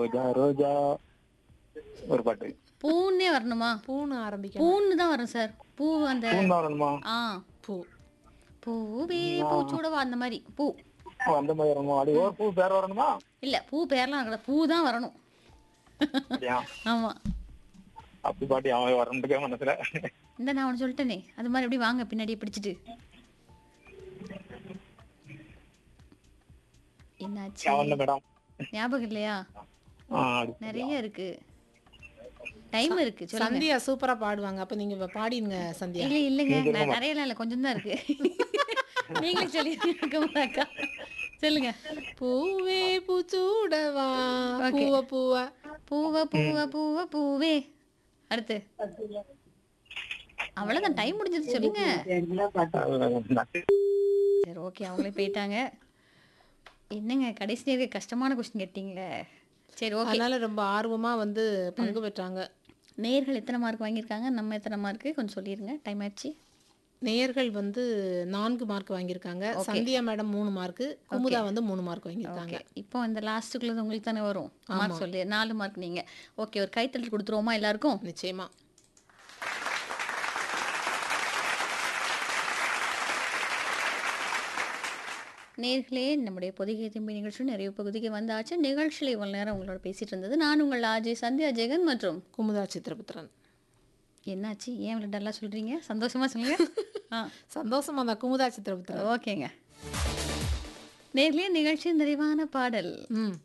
ரோஜா ரோஜா ஒரு பாட்டு பூன்னே வரணுமா பூன்னு ஆரம்பிக்கணும் பூன்னு தான் வரும் சார் பூ அந்த பூன் தான் வரணுமா ஆ பூ பூவே பூச்சூடவா அந்த மாதிரி பூ ஓ, அந்த மாதிரி வரணுமா அது ஒரு பூ பேர் வரணுமா இல்ல பூ பேர்லாம் இருக்கல பூ தான் வரணும் அப்படியா ஆமா அப்படி பாட்டி அவன் வரணுக்கே மனசுல இந்த நான் ஒன்று சொல்லிட்டேனே அது மாதிரி எப்படி வாங்க பின்னாடியே பிடிச்சிட்டு என்னாச்சு அவன் மேடம் ஞாபகம் இல்லையா ஆ, அது- நிறைய இருக்கு டைம் இருக்கு சொல்லுங்க சந்தியா சூப்பரா பாடுவாங்க அப்ப நீங்க இப்ப பாடிடுங்க சந்தியா இல்ல இல்லைங்க நான் நிறையலாம் இல்ல கொஞ்சம் தான் இருக்கு நீங்களே சொல்லி அக்கா சொல்லுங்க பூவே பூச்சூடவா Okay. பூவ பூவ பூவ பூவ பூவ பூவே அடுத்து அவ்வளவுதான் டைம் முடிஞ்சது சொல்லுங்க சரி ஓகே அவங்களே போயிட்டாங்க என்னங்க கடைசி நேரம் கஷ்டமான கொஸ்டின் கேட்டீங்களே சரி ஓகே அதனால ரொம்ப ஆர்வமா வந்து பங்கு பெற்றாங்க நேர்கள் எத்தனை மார்க் வாங்கியிருக்காங்க நம்ம எத்தனை மார்க்கு கொஞ்சம் சொல்லிருங்க டைம் ஆயிடுச்சு நேயர்கள் வந்து நான்கு மார்க் வாங்கியிருக்காங்க சந்தியா மேடம் மூணு மார்க் குமுதா வந்து மூணு மார்க் வாங்கியிருக்காங்க ஓகே இப்போ இந்த லாஸ்ட்டுக்குள்ளது உங்களுக்கு தானே வரும் மார்க் சொல்லி நாலு மார்க் நீங்க ஓகே ஒரு கைத்தட்டல் கொடுத்துருவோமா எல்லாருக்கும் நிச்சயமா நேர்களே நம்முடைய பொதிகை திரும்பி நிகழ்ச்சி நிறைய பகுதிக்கு வந்தாச்சு நிகழ்ச்சியில் இவ்வளவு நேரம் உங்களோட பேசிட்டு இருந்தது நான் உங்கள் ஆஜய் சந்தியா ஜெகன் மற்றும் குமுதா சித்திரபுத்திரன் என்னாச்சு ஏன் இவ்வளோ டல்லாக சொல்றீங்க சந்தோஷமா சொல்லுங்க ஆ சந்தோஷமா தான் குமுதா சித்திரபுத்திரன் ஓகேங்க நேர்லயே நிகழ்ச்சி நிறைவான பாடல் ம்